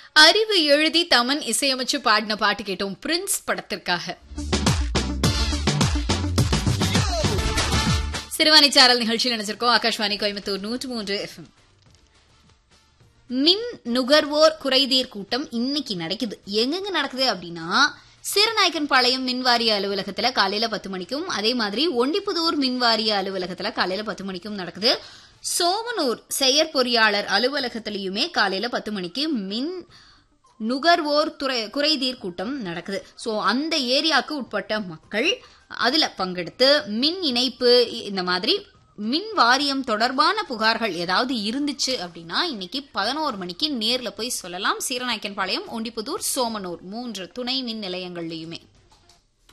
அறிவு எழுதி தமன் இசையமைச்சு பாடின பாட்டு கேட்டோம் பிரின்ஸ் படத்திற்காக சிறுவாணி சாரல் நிகழ்ச்சியில் நினைச்சிருக்கோம் ஆகாஷ்வாணி கோயம்புத்தூர் நூற்று மூன்று எஃப்எம் மின் நுகர்வோர் குறைதீர் கூட்டம் இன்னைக்கு நடக்குது எங்கெங்க நடக்குது அப்படின்னா சீரநாயக்கன் பாளையம் மின்வாரிய அலுவலகத்துல காலையில பத்து மணிக்கும் அதே மாதிரி ஒண்டிப்புதூர் மின்வாரிய அலுவலகத்துல காலையில பத்து மணிக்கும் நடக்குது சோமனூர் செயற்பொறியாளர் அலுவலகத்திலயுமே காலையில பத்து மணிக்கு மின் நுகர்வோர் துறை குறைதீர் கூட்டம் நடக்குது சோ அந்த ஏரியாவுக்கு உட்பட்ட மக்கள் அதுல பங்கெடுத்து மின் இணைப்பு இந்த மாதிரி மின் வாரியம் தொடர்பான புகார்கள் ஏதாவது இருந்துச்சு அப்படின்னா இன்னைக்கு பதினோரு மணிக்கு நேர்ல போய் சொல்லலாம் சீரநாயக்கன் பாளையம் ஒண்டிப்புதூர் சோமனூர் மூன்று துணை மின் நிலையங்கள்லயுமே